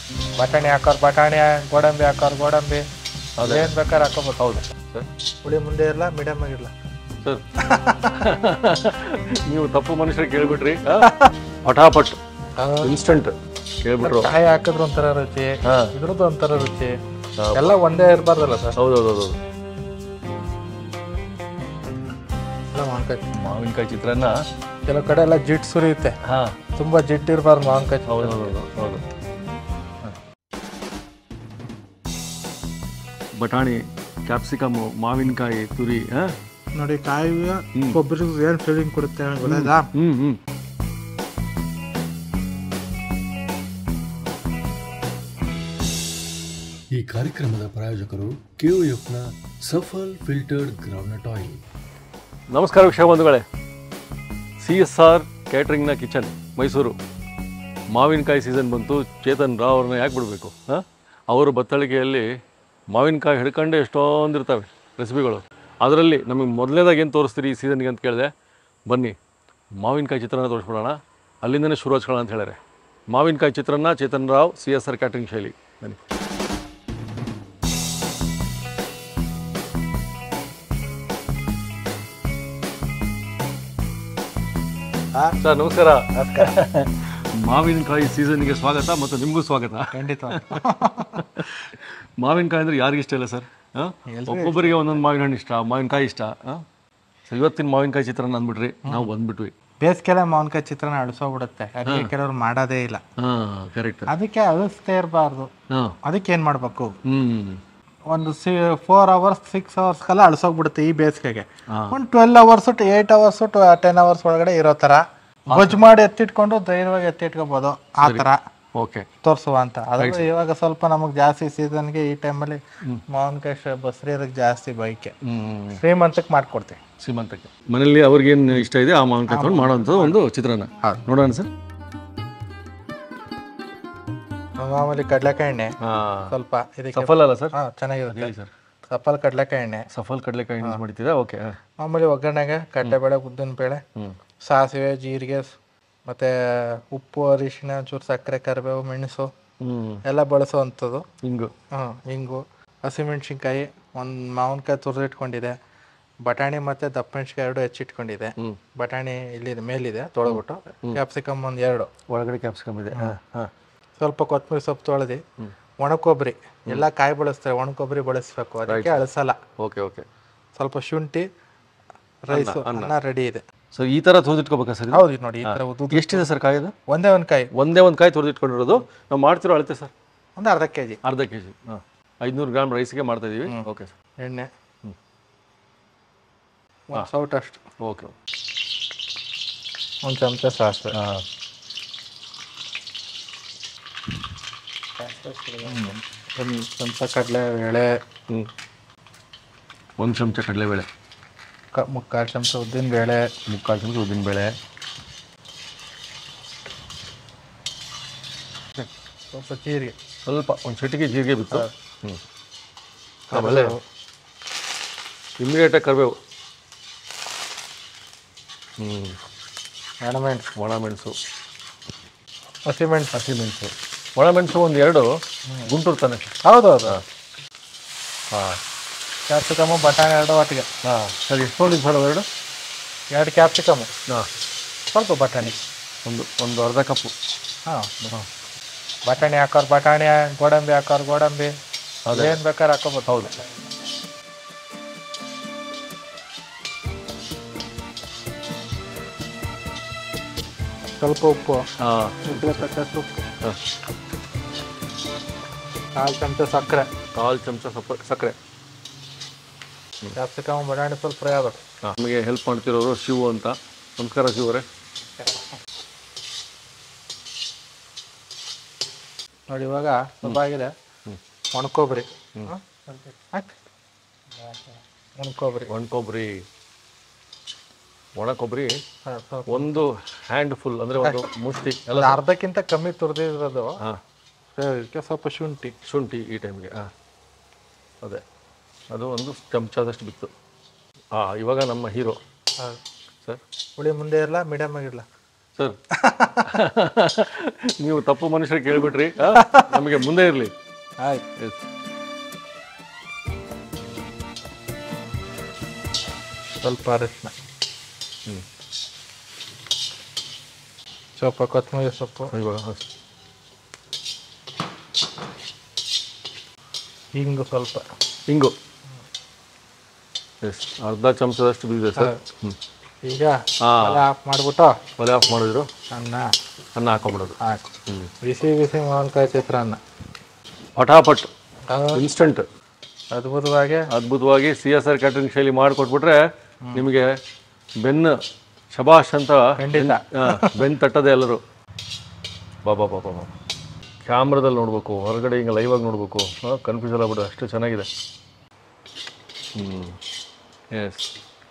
ಬಟಾಣಿ ಹಾಕೋರ್ ಬಟಾಣಿ ಗೋಡಂಬಿ ಹಾಕೋರ್ ಗೋಡಂಬಿ ಏನ್ ಬೇಕಾದ್ರೆ ಹಾಕೋಬೋದು ಹೌದು ಸರ್ ಹುಳಿ ಮುಂದೆ ಇರಲ್ಲ ಮೀಡಿಯಮ್ ಆಗಿರಲ್ಲ ಸರ್ ನೀವು ತಪ್ಪು ಮನುಷ್ಯರಿಗೆ ಕೇಳ್ಬಿಟ್ರಿ ಆ? ಪಟಾಪಟ್ ಇನ್ಸ್ಟಂಟ್ ಕೇಳ್ಬಿಟ್ರು ಕಾಯಿ ಹಾಕಿದ್ರು ಒಂಥರ ರುಚಿ ಹಾ. ಇದ್ರದ್ದು ಒಂಥರ ರುಚಿ ಹಾ. ಎಲ್ಲ ಒಂದೇ ಇರಬಾರ್ದಲ್ಲ ಸರ್ ಹೌದು ಹೌದು ಹೌದು ಎಲ್ಲ ಮಾವಿನಕಾಯಿ ಮಾವಿನಕಾಯಿ ಚಿತ್ರಾನ್ನ ಕೆಲವು ಕಡೆ ಎಲ್ಲ ಜಿಟ್ ಸುರಿಯುತ್ತೆ ಹಾ ತುಂಬಾ ಜಿಟ್ ಇರಬಾರ್ದು ಮಾವಿನಕಾಯಿ ಹೌದು ಹೌದು ಹೌದು ಬಟಾಣಿ ಕ್ಯಾಪ್ಸಿಕಮು ಮಾವಿನಕಾಯಿ ತುರಿ ಹಾ ನೋಡಿ ಕಾಯಿ ಕೊಬ್ಬರಿ ಏನ್ ಫೀಲಿಂಗ್ ಕೊಡುತ್ತೆ ಗೊತ್ತಾಯ್ತಾ ಹ್ಮ್ ಹ್ಮ್ ಈ ಕಾರ್ಯಕ್ರಮದ ಪ್ರಾಯೋಜಕರು ಕೆಒಎಫ್ನ ಸಫಲ್ ಫಿಲ್ಟರ್ಡ್ ಗ್ರೌಂಡ್ನಟ್ ಆಯಿಲ್ ನಮಸ್ಕಾರ ವೀಕ್ಷಕ ಬಂಧುಗಳೇ ಸಿ ಎಸ್ ಆರ್ ಕ್ಯಾಟ್ರಿಂಗ್ನ ಕಿಚನ್ ಮೈಸೂರು ಮಾವಿನಕಾಯಿ ಸೀಸನ್ ಬಂತು ಚೇತನ್ ರಾವ್ ಅವ್ರನ್ನ ಯಾಕೆ ಬಿಡಬೇಕು ಹಾಂ ಅವರು ಬತ್ತಳಿಕೆಯಲ್ಲಿ ಮಾವಿನಕಾಯಿ ಹಿಡ್ಕೊಂಡೆ ಎಷ್ಟೊಂದು ಇರ್ತವೆ ರೆಸಿಪಿಗಳು ಅದರಲ್ಲಿ ನಮಗೆ ಮೊದಲನೇದಾಗಿ ಏನು ತೋರಿಸ್ತೀರಿ ಈ ಸೀಸನ್ಗೆ ಅಂತ ಕೇಳಿದೆ ಬನ್ನಿ ಮಾವಿನಕಾಯಿ ಚಿತ್ರಾನ್ನ ತೋರಿಸ್ಬಿಡೋಣ ಅಲ್ಲಿಂದನೇ ಶುರು ಹಚ್ಕೊಳ್ಳೋಣ ಅಂತ ಹೇಳಿದ್ರೆ ಮಾವಿನಕಾಯಿ chitranna Chetan Rao C S R catering ಶೈಲಿ ಬನ್ನಿ ಸರ್ ನಮಸ್ಕಾರ ಮಾವಿನಕಾಯಿ ಸೀಸನ್ಗೆ ಸ್ವಾಗತ ಮತ್ತು ನಿಮಗೂ ಸ್ವಾಗತ ಖಂಡಿತ ಮಾವಿನಕಾಯಿ ಅಂದ್ರೆ ಯಾರಿಗೆ ಇಷ್ಟ ಇಲ್ಲ ಸರ್ ಒಬ್ಬೊಬ್ಬರಿಗೆ ಒಂದೊಂದು ಮಾವಿನ ಹಣ್ಣು ಇಷ್ಟ ಮಾವಿನಕಾಯಿ ಇಷ್ಟ ಆ? ಸೊ ಇವತ್ತಿನ ಮಾವಿನಕಾಯಿ ಚಿತ್ರಾನ್ನ ಅಂದ್ಬಿಟ್ರಿ ನಾವು ಬಂದ್ಬಿಟ್ವಿ ಬೇಸಿಗೆಲ್ಲ ಮಾವಿನಕಾಯಿ ಚಿತ್ರಾನ್ನ ಅಳಿಸೋಗ್ಬಿಡುತ್ತೆ ಅದಕ್ಕೆ ಕೆಲವರು ಮಾಡೋದೇ ಇಲ್ಲ ಹಾಂ ಕರೆಕ್ಟ್ ಅದಕ್ಕೆ ಅಳಿಸ್ತೇ ಇರಬಾರ್ದು ಹಾಂ ಅದಕ್ಕೆ ಏನ್ ಮಾಡ್ಬೇಕು ಹ್ಞೂ ಒಂದು ಸಿ ಫೋರ್ ಅವರ್ಸ್ ಸಿಕ್ಸ್ ಅವರ್ಸ್ಗೆಲ್ಲ ಅಳಿಸೋಗ್ಬಿಡುತ್ತೆ ಈ ಬೇಸಿಗೆಗೆ ಹಾ. ಒಂದು twelve hours to eight hours to ten hours ಒಳಗಡೆ ಇರೋ ಥರ ಗೊಜ್ಜು ಮಾಡಿ ಎತ್ತಿಟ್ಕೊಂಡು ಧೈರ್ಯವಾಗಿ ಎತ್ತಿಟ್ಕೋಬೋದು ಆ ಥರ ಓಕೆ ತೋರಿಸುವ ಅಂತ ಅದು ಇವಾಗ ಸ್ವಲ್ಪ ನಮಗೆ ಜಾಸ್ತಿ ಸೀಸನ್ಗೆ ಈ ಟೈಮಲ್ಲಿ ಮಾವಿನಕಾಯಿ ಶ- ಬಸ್ರಿಯರಿಗೆ ಜಾಸ್ತಿ ಬೈಕೆ ಹ್ಞೂ ಶ್ರೀಮಂತಕ್ಕೆ ಮಾಡ್ಕೊಡ್ತೀವಿ ಸೀಮಂತಕ್ಕೆ ಮನೆಯಲ್ಲಿ ಅವ್ರಿಗೇನು ಇಷ್ಟ ಇದೆ ಆ ಮಾವಿನಕಾಯಿ ತೊಗೊಂಡು ಮಾಡೋವಂಥ ಒಂದು ಚಿತ್ರಾನ್ನ ನೋಡೋಣ ಸರ್ ಮಾಮೂಲಿ ಕಡಲೆಕಾಯಿ ಎಣ್ಣೆ ಹಾಂ ಸ್ವಲ್ಪ ಇದಕ್ಕೆ ಸಫಲ್ ಅಲ್ಲ ಸರ್ ಹಾ ಚೆನ್ನಾಗಿರುತ್ತೆ ಹೇಳಿ ಸರ್ ಸಪ್ಪಲ್ ಕಡಲೆಕಾಯಿ ಎಣ್ಣೆ ಸಫಲ್ ಕಡಲೆಕಾಯಿ ಯೂಸ್ ಮಾಡ್ತೀರಾ ಓಕೆ ಮಾಮೂಲಿ ಒಗ್ಗರಣೆಗೆ ಕಡಲೆಬೇಳೆ ಉದ್ದಿನ ಬೇಳೆ ಹ್ಞೂ ಸಾಸಿವೆ ಜೀರಿಗೆ ಸ್- ಮತ್ತೆ ಉಪ್ಪು ಅರಿಶಿನ ಚೂರು ಸಕ್ಕರೆ ಕರಿಬೇವು ಮೆಣಸು ಹ್ಞೂ ಎಲ್ಲ ಬಳಸೋವಂಥದ್ದು ಹಿಂಗು ಹಾಂ ಹಿಂಗು ಹಸಿಮೆಣ್ಸಿನ್ಕಾಯಿ ಒಂದು ಮಾವಿನಕಾಯಿ ತುರಿದಿಟ್ಕೊಂಡಿದೆ ಬಟಾಣಿ ಮತ್ತು ದಪ್ಪಮೆಣ್ಸಿನ್ಕಾಯಿ ಎರಡು ಹೆಚ್ಚಿಟ್ಕೊಂಡಿದೆ ಹ್ಞೂ ಬಟಾಣಿ ಇಲ್ಲಿದೆ ಮೇಲಿದೆ ತೊಳೆದ್ಬಿಟ್ಟು ಕ್ಯಾಪ್ಸಿಕಮ್ ಒಂದು ಎರಡು ಒಳಗಡೆ ಕ್ಯಾಪ್ಸಿಕಮ್ ಇದೆ ಹಾಂ ಹಾಂ ಸ್ವಲ್ಪ ಕೊತ್ತಂಬರಿ ಸೊಪ್ಪು ತೊಳೆದು ಒಣ ಕೊಬ್ಬರಿ ಎಲ್ಲ ಕಾಯಿ ಬಳಸ್ತಾರೆ ಒಣ ಕೊಬ್ಬರಿ ಬಳಸ್ಬೇಕು ಅದಕ್ಕೆ ಅಳಿಸಲ್ಲ ಓಕೆ ಓಕೆ ಸ್ವಲ್ಪ ಶುಂಠಿ ರೈಸು ಅನ್ನ ರೆಡಿ ಇದೆ ಸೊ ಈ ಥರ ತುರಿದಿಟ್ಕೋಬೇಕಾ ಸರ್ ಇದು? ಹೌದು ಇದು ನೋಡಿ ಈ ಥರ ಉದ್ದು ಎಷ್ಟಿದೆ ಸರ್ ಕಾಯಿದು ಒಂದೇ ಒಂದು ಕಾಯಿ ಒಂದೇ ಒಂದು ಕಾಯಿ ತುರಿದಿಟ್ಕೊಂಡಿರೋದು ನಾವು ಮಾಡ್ತಿರೋ ಅಳತೆ ಸರ್ ಒಂದು ಅರ್ಧ ಕೆ ಜಿ ಅರ್ಧ ಕೆ ಜಿ ಹಾಂ ಐದುನೂರು ಗ್ರಾಮ್ ರೈಸ್ಗೆ ಮಾಡ್ತಾ ಇದೀವಿ ಓಕೆ ಸರ್ ಎಣ್ಣೆ ಒಂದು ಸೌಟ್ ಅಷ್ಟು ಓಕೆ ಒಂದು ಚಮಚ ಸಾಸಿವೆ ಹಾಂ ಒಂದು ಚಮಚ ಕಡಲೆ ಬೇಳೆ ಹ್ಞೂ ಒಂದು ಚಮಚ ಕಡಲೆಬೇಳೆ ಕ ಮುಕ್ಕಾಲು ಚಮಚ ಉದ್ದಿನ ಬೇಳೆ ಮುಕ್ಕಾಲು ಚಮಚ ಉದ್ದಿನಬೇಳೆ ಸ್ವಲ್ಪ ಜೀರಿಗೆ ಸ್ವಲ್ಪ ಒಂದು ಚಿಟಿಕೆ ಜೀರಿಗೆ ಬಿತ್ತು ಹ್ಞೂ ಆಮೇಲೆ ಇಮಿಡಿಯೇಟಾಗಿ ಕರಿಬೇವು ಹ್ಞೂ ಒಣಮೆಣಸು ಒಣಮೆಣಸು ಹಸಿಮೆಣಸು ಹಸಿಮೆಣಸು ಒಣಮೆಣಸು ಒಂದು ಎರಡು ಗುಂಟೂರು ತಾನೆ ಹೌದು ಹೌದು ಹಾಂ ಕ್ಯಾಪ್ಸಿಕಮು ಬಟಾಣಿ ಎರಡು ಒಟ್ಟಿಗೆ ಹಾಂ ಸರಿ ಎಷ್ಟು ನೋಡಿ ಸರ್ ಎರಡು ಎರಡು ಕ್ಯಾಪ್ಸಿಕಮು ಹಾಂ ಸ್ವಲ್ಪ ಬಟಾಣಿ ಒಂದು ಒಂದು ಅರ್ಧ ಕಪ್ಪು ಹಾಂ ಬಟಾಣಿ ಹಾಕೋರು ಬಟಾಣಿ ಗೋಡಂಬಿ ಹಾಕೋರು ಗೋಡಂಬಿ ಏನು ಬೇಕಾದ್ರೆ ಹಾಕೋಬೋದು ಹೌದು ಸ್ವಲ್ಪ ಉಪ್ಪು ಹಾಂ ರುಚಿಗೆ ತಕ್ಕಷ್ಟು ಉಪ್ಪು ಹಾಂ ಕಾಲು ಚಮಚ ಸಕ್ಕರೆ ಕಾಲು ಚಮಚ ಸಪ್ಪ ಸಕ್ಕರೆ ಕ್ಯಾಪ್ಸಿಕಮ್ ಬಟಾಣಿ ಸ್ವಲ್ಪ ಫ್ರೈ ಆಗಬೇಕು ಹಾಂ ನಮಗೆ ಹೆಲ್ಪ್ ಮಾಡ್ತಿರೋರು ಶಿವು ಅಂತ ನಮಸ್ಕಾರ ಶಿವ ಅವರೇ ನೋಡಿ ಇವಾಗ ಸ್ವಲ್ಪ ಆಗಿದೆ ಒಣಕೊಬ್ಬರಿ ಹಾಕಿ ಒಣಕೊಬ್ಬರಿ ಒಣ ಕೊಬ್ಬರಿ ಒಣ ಕೊಬ್ಬರಿ ಹಾಂ ಸ್ವಲ್ಪ ಒಂದು ಹ್ಯಾಂಡ್ ಫುಲ್ ಅಂದರೆ ಒಂದು ಮುಷ್ಟಿ ಎಲ್ಲ ಅದು ಅರ್ಧಕ್ಕಿಂತ ಕಮ್ಮಿ ತುರಿದಿರೋದು ಹಾಂ ಇದಕ್ಕೆ ಸ್ವಲ್ಪ ಶುಂಠಿ ಶುಂಠಿ ಈ ಟೈಮ್ಗೆ ಹಾಂ ಅದೇ ಅದು ಒಂದು ಚಮಚದಷ್ಟು ಬಿತ್ತು ಹಾಂ ಇವಾಗ ನಮ್ಮ ಹೀರೋ ಸರ್ ಹುಳಿ ಮುಂದೆ ಇರಲ್ಲ ಮೀಡಿಯಮ್ ಆಗಿರಲ್ಲ ಸರ್ ನೀವು ತಪ್ಪು ಮನುಷ್ಯರು ಕೇಳ್ಬಿಟ್ರಿ ಆ? ನಮಗೆ ಮುಂದೆ ಇರಲಿ ಆಯ್ತು ಸ್ವಲ್ಪ ಅರಿಶಿನ ಸ್ವಲ್ಪ ಕೊತ್ತಂಬರಿ ಸೊಪ್ಪು ಇವಾಗ ಹಿಂಗು ಸ್ವಲ್ಪ ಹಿಂಗು ಎಸ್ ಅರ್ಧ ಚಮಚದಷ್ಟು ಬೀಜ ಸರ್ ಹ್ಞೂ ಈಗ ಹಾ. ಒಲೆ ಆಫ್ ಮಾಡ್ಬಿಟ್ಟು ಒಲೆ ಆಫ್ ಮಾಡಿದ್ರು ಅನ್ನ ಅನ್ನ ಹಾಕೊಂಬಿಡೋದು ಹಾಕು ಬಿಸಿ ಬಿಸಿ ಮಾವಿನಕಾಯಿ ಚಿತ್ರಾನ್ನ ಪಟಾಪಟ್ ಆ, ಇನ್ಸ್ಟಂಟ್ ಅದ್ಭುತವಾಗಿ ಅದ್ಭುತವಾಗಿ ಸಿ ಎಸ್ ಆರ್ ಕ್ಯಾಟ್ರಿಂಗ್ ಶೈಲಿ ಮಾಡಿಕೊಟ್ಬಿಟ್ರೆ ನಿಮಗೆ ಬೆನ್ನು ಶಬಾಷ್ ಅಂತ ಖಂಡಿತ ಆ, ಬೆನ್ನು ತಟ್ಟದೆ ಎಲ್ಲರೂ ಬಾಬಾ ಬಾಬಾ ಬಾಬಾ ಕ್ಯಾಮ್ರಾದಲ್ಲಿ ನೋಡ್ಬೇಕು ಹೊರಗಡೆ ಹಿಂಗೆ ಲೈವ್ ಆಗಿ ನೋಡ್ಬೇಕು ಕನ್ಫ್ಯೂಸ್ ಆಗ್ಬಿಡು ಅಷ್ಟು ಚೆನ್ನಾಗಿದೆ ಹ್ಞೂ ಎಸ್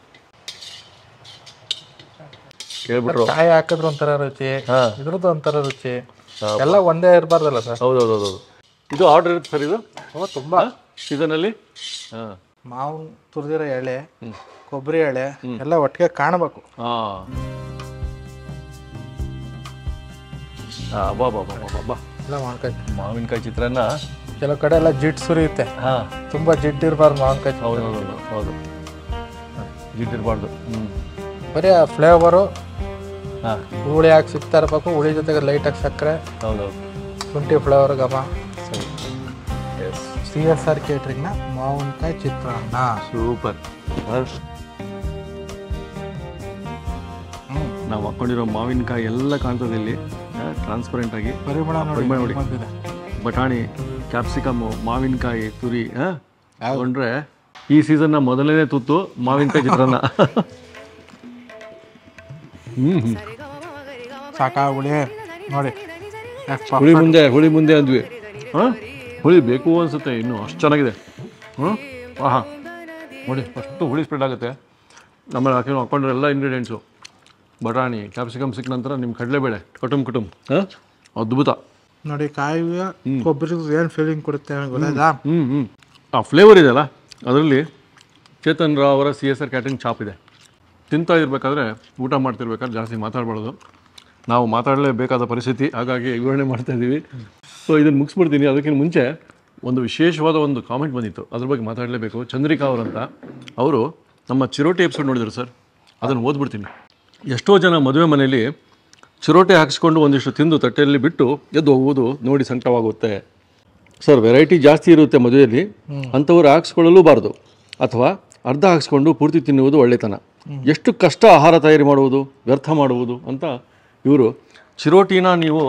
ಕೇಳ್ಬಿಟ್ರು ಕಾಯಿ ಹಾಕಿದ್ರೆ ಒಂಥರ ರುಚಿ ಹಾ. ಇದ್ರದ್ದು ಒಂಥರ ರುಚಿ ಎಲ್ಲ ಒಂದೇ ಇರಬಾರ್ದಲ್ಲ ಸರ್ ಹೌದು ಹೌದು ಹೌದು ಇದು ಆರ್ಡರ್ ಇರುತ್ತೆ ಸರ್ ಇದು ಓ ತುಂಬಾ ಸೀಸನಲ್ಲಿ ಹಾಂ ಮಾವಿನ ತುರಿದಿರೋ ಎಳೆ ಕೊಬ್ಬರಿ ಎಳೆ ಎಲ್ಲ ಒಟ್ಟಿಗೆ ಕಾಣಬೇಕು ಹಾಂ ಬಾ ಬಾ ಬಾ ಬಾ ಬಾ ಎಲ್ಲ ಮಾವಿನಕಾಯಿ ಮಾವಿನಕಾಯಿ ಚಿತ್ರಾನ್ನ ಕೆಲವು ಕಡೆ ಎಲ್ಲ ಜಿಡ್ ಸುರಿಯುತ್ತೆ ಹಾಂ ತುಂಬಾ ಜಿಡ್ ಇರಬಾರ್ದು ಮಾವಿನಕಾಯಿ ಹೌದು ಹೌದು ಹೌದು ಹೌದು ಜಿಡ್ಡಿರಬಾರ್ದು ಹ್ಞೂ ಬರೀ ಆ ಫ್ಲೇವರು ಹಾಂ ಹುಳಿ ಹಾಕಿ ಸಿಗ್ತಾ ಇರಬೇಕು ಹುಳಿ ಜೊತೆಗೆ ಲೈಟಾಗಿ ಸಕ್ಕರೆ ಹೌದು ಹೌದು ಶುಂಠಿ ಫ್ಲೇವರ್ ಘಮ ಸರಿ ಎಸ್ ಸಿ ಎಸ್ ಆರ್ ಕೇಟ್ರಿಂಗ್ನ ಮಾವಿನಕಾಯಿ ಚಿತ್ರಾನ್ನ ಸೂಪರ್ ನಾವು ಹಾಕ್ಕೊಂಡಿರೋ ಮಾವಿನಕಾಯಿ ಎಲ್ಲ ಕಾಣ್ತದೆ ಇಲ್ಲಿ ಟ್ರಾನ್ಸ್ಪರೆಂಟ್ ಆಗಿ ಪರಿಮಳ ಪರಿಮಳ ನೋಡಿ. ನೋಡಿ ಬಂದಿದೆ ಬಟಾಣಿ ಕ್ಯಾಪ್ಸಿಕಮ್ಮು ಮಾವಿನಕಾಯಿ ತುರಿ ತಗೊಂಡ್ರೆ ಈ ಸೀಸನ್ನ ಮೊದಲನೇ ತುತ್ತು ಮಾವಿನಕಾಯಿ ಚಿತ್ರಾನ್ನ ಹ್ಮ್ ಹ್ಮ್. ಸಾಕಾ ಹುಳಿ ನೋಡಿ ಯಾಕ್ ಹುಳಿ ಮುಂದೆ ಹುಳಿ ಮುಂದೆ ಅಂದ್ವಿ ಹಾಂ ಹುಳಿ ಬೇಕು ಅನ್ಸುತ್ತೆ ಇನ್ನು ಅಷ್ಟು ಚೆನ್ನಾಗಿದೆ ಹ್ಞೂ ಆಹಾ ನೋಡಿ ಅಷ್ಟು ಹುಳಿ ಸ್ಪ್ರೆಡ್ ಆಗುತ್ತೆ ಆಮೇಲೆ ಹಾಕಿ ಹಾಕೊಂಡ್ರೆ ಎಲ್ಲ ಇಂಗ್ರೀಡಿಯೆಂಟ್ಸು ಬಟಾಣಿ ಕ್ಯಾಪ್ಸಿಕಮ್ ಸಿಕ್ಕ ನಂತರ ನಿಮ್ಮ ಕಡಲೆಬೇಳೆ ಕುಟುಂಬ ಕುಟುಂಬ ಹಾಂ ಅದ್ಭುತ ನೋಡಿ ಕಾಯಿ ಕೊಬ್ಬರಿ ಏನು ಫೀಲಿಂಗ್ ಕೊಡುತ್ತೆ ನನಗೆ ಗೊತ್ತಾಯ್ತಾ ಹ್ಞೂ ಹ್ಞೂ ಆ ಫ್ಲೇವರ್ ಇದೆಯಲ್ಲ ಅದರಲ್ಲಿ ಚೇತನ್ ರಾವ್ ಅವರ ಸಿ ಎಸ್ ಆರ್ ಕ್ಯಾಟ್ರಿಂಗ್ ಚಾಪ್ ಇದೆ ತಿಂತಾ ಇರಬೇಕಾದ್ರೆ ಊಟ ಮಾಡ್ತಿರ್ಬೇಕಾದ್ರೆ ಜಾಸ್ತಿ ಮಾತಾಡ್ಬಾರ್ದು ನಾವು ಮಾತಾಡಲೇಬೇಕಾದ ಪರಿಸ್ಥಿತಿ ಹಾಗಾಗಿ ವಿವರಣೆ ಮಾಡ್ತಾ ಇದ್ದೀವಿ ಸೊ ಇದನ್ನು ಮುಗಿಸ್ಬಿಡ್ತೀನಿ ಅದಕ್ಕಿಂತ ಮುಂಚೆ ಒಂದು ವಿಶೇಷವಾದ ಒಂದು ಕಾಮೆಂಟ್ ಬಂದಿತ್ತು ಅದ್ರ ಬಗ್ಗೆ ಮಾತಾಡಲೇಬೇಕು ಚಂದ್ರಿಕಾ ಅವರಂತ ಅವರು ನಮ್ಮ ಚಿರೋಟಿ ಎಪಿಸೋಡ್ ನೋಡಿದ್ರು ಸರ್ ಅದನ್ನು ಓದ್ಬಿಡ್ತೀನಿ ಎಷ್ಟೋ ಜನ ಮದುವೆ ಮನೆಯಲ್ಲಿ ಚಿರೋಟೆ ಹಾಕಿಸ್ಕೊಂಡು ಒಂದಿಷ್ಟು ತಿಂದು ತಟ್ಟೆಯಲ್ಲಿ ಬಿಟ್ಟು ಎದ್ದು ಹೋಗುವುದು ನೋಡಿ ಸಂಕಟವಾಗುತ್ತೆ ಸರ್ ವೆರೈಟಿ ಜಾಸ್ತಿ ಇರುತ್ತೆ ಮದುವೆಯಲ್ಲಿ ಅಂಥವ್ರು ಹಾಕ್ಸ್ಕೊಳ್ಳಲೂಬಾರ್ದು ಅಥವಾ ಅರ್ಧ ಹಾಕ್ಸ್ಕೊಂಡು ಪೂರ್ತಿ ತಿನ್ನುವುದು ಒಳ್ಳೆತನ ಎಷ್ಟು ಕಷ್ಟ ಆಹಾರ ತಯಾರಿ ಮಾಡುವುದು ವ್ಯರ್ಥ ಮಾಡುವುದು ಅಂತ ಇವರು ಚಿರೋಟಿನ ನೀವು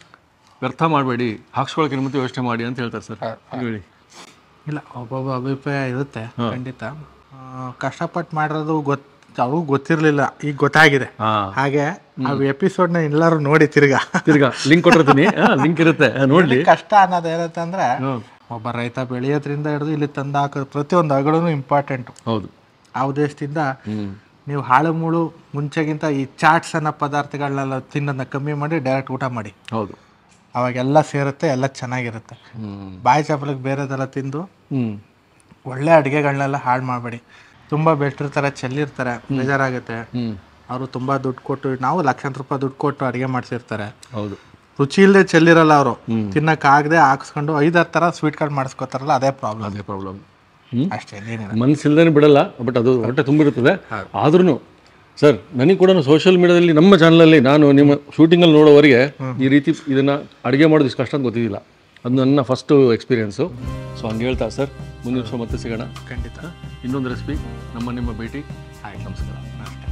ವ್ಯರ್ಥ ಮಾಡಬೇಡಿ ಹಾಕ್ಸ್ಕೊಳ್ಳೋಕೆ ಮುಂಚೆ ಯೋಚನೆ ಮಾಡಿ ಅಂತ ಹೇಳ್ತಾರೆ ಸರ್ ಹೇಳಿ ಇಲ್ಲ ಒಬ್ಬೊಬ್ಬ ಅಭಿಪ್ರಾಯ ಇರುತ್ತೆ ಖಂಡಿತ ಆ, ಕಷ್ಟಪಟ್ಟು ಮಾಡಿರೋದು ಗೊತ್ತು ಅವ್ರಿಗೂ ಗೊತ್ತಿರಲಿಲ್ಲ ಈಗ ಗೊತ್ತಾಗಿದೆ ಹಾಂ ಹಾಗೆ ಆ ಎಪಿಸೋಡ್ನ ಎಲ್ಲರೂ ನೋಡಿ ತಿರ್ಗಾ ತಿರ್ಗಾ ಲಿಂಕ್ ಕೊಟ್ಟಿರ್ತೀನಿ ಲಿಂಕ್ ಇರುತ್ತೆ ಆ, ನೋಡ್ಲಿ ಕಷ್ಟ ಅನ್ನೋದು ಏನಂತ ಅಂದ್ರೆ ಒಬ್ಬ ರೈತ ಬೆಳೆಯೋದ್ರಿಂದ ಹಿಡಿದು ಇಲ್ಲಿ ತಂದು ಹಾಕೋದು ಪ್ರತಿಯೊಂದು ಅಗಳೂ ಇಂಪಾರ್ಟೆಂಟು ಹೌದು ಆ ಉದ್ದೇಶದಿಂದ ಹ್ಞೂ ನೀವು ಹಾಳು ಮೂಳು ಮುಂಚೆಗಿಂತ ಈ ಚಾಟ್ಸ್ ಅನ್ನೋ ಪದಾರ್ಥಗಳನ್ನೆಲ್ಲ ತಿನ್ನೋದನ್ನ ಕಮ್ಮಿ ಮಾಡಿ ಡೈರೆಕ್ಟ್ ಊಟ ಮಾಡಿ ಹೌದು ಅವಾಗೆಲ್ಲ ಸೇರುತ್ತೆ ಎಲ್ಲ ಚೆನ್ನಾಗಿರುತ್ತೆ ಹ್ಞೂ ಬಾಯಿ ಚಾಪಲಿಗೆ ಬೇರೆದೆಲ್ಲ ತಿಂದು ಹ್ಞೂ ಒಳ್ಳೆ ಅಡುಗೆಗಳನ್ನೆಲ್ಲ ಹಾಳು ಮಾಡಬೇಡಿ ತುಂಬ ಬೆಷ್ಟಿರ್ತಾರೆ ಚೆಲ್ಲಿರ್ತಾರೆ ಬೇಜಾರಾಗುತ್ತೆ ಹ್ಞೂ ಅವರು ತುಂಬ ದುಡ್ಡು ಕೊಟ್ಟು ನಾವು ಲಕ್ಷಾಂತರ ರೂಪಾಯಿ ದುಡ್ಡು ಕೊಟ್ಟು ಅಡುಗೆ ಮಾಡಿಸಿರ್ತಾರೆ ಹೌದು ರುಚಿ ಇಲ್ಲದೆ ಚೆಲ್ಲಿರಲ್ಲ ಅವರು ತಿನ್ನಕ್ಕಾಗದೆ ಹಾಕ್ಸ್ಕೊಂಡು ಐದಾರು ಥರ ಸ್ವೀಟ್ಗಳು ಮಾಡಿಸ್ಕೋತಾರಲ್ಲ ಅದೇ ಪ್ರಾಬ್ಲಮ್ ಅದೇ ಪ್ರಾಬ್ಲಮ್ ಹ್ಞೂ ಅಷ್ಟೇ ಏನಿಲ್ಲ ಮನಸ್ಸಿಲ್ದೇನೆ ಬಿಡಲ್ಲ ಬಟ್ ಅದು ಹೊಟ್ಟೆ ತುಂಬಿರುತ್ತದೆ ಆದ್ರೂ ಸರ್ ನನಗೆ ಕೂಡ ಸೋಷಿಯಲ್ ಮೀಡಿಯಾದಲ್ಲಿ ನಮ್ಮ ಚಾನಲಲ್ಲಿ ನಾನು ನಿಮ್ಮ ಶೂಟಿಂಗಲ್ಲಿ ನೋಡೋವರೆಗೆ ಈ ರೀತಿ ಇದನ್ನು ಅಡುಗೆ ಮಾಡೋದು ಇಷ್ಟು ಕಷ್ಟ ಅಂತ ಗೊತ್ತಿದ್ದಿಲ್ಲ ಅದು ನನ್ನ ಫಸ್ಟು ಎಕ್ಸ್ಪೀರಿಯೆನ್ಸು ಸೊ ಹಂಗೆ ಹೇಳ್ತಾ ಸರ್ ಮುಂದಿನ ವರ್ಷ ಮತ್ತೆ ಸಿಗೋಣ ಖಂಡಿತ ಇನ್ನೊಂದು ರೆಸಿಪಿ ನಮ್ಮ ನಿಮ್ಮ ಭೇಟಿ ಆಯ್ತು ನಮಸ್ಕಾರ ಅಷ್ಟೇ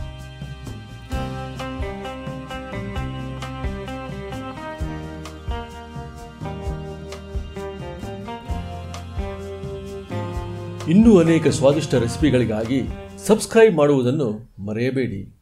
ಇನ್ನೂ ಅನೇಕ ಸ್ವಾದಿಷ್ಟ ರೆಸಿಪಿಗಳಿಗಾಗಿ ಸಬ್ಸ್ಕ್ರೈಬ್ ಮಾಡುವುದನ್ನು ಮರೆಯಬೇಡಿ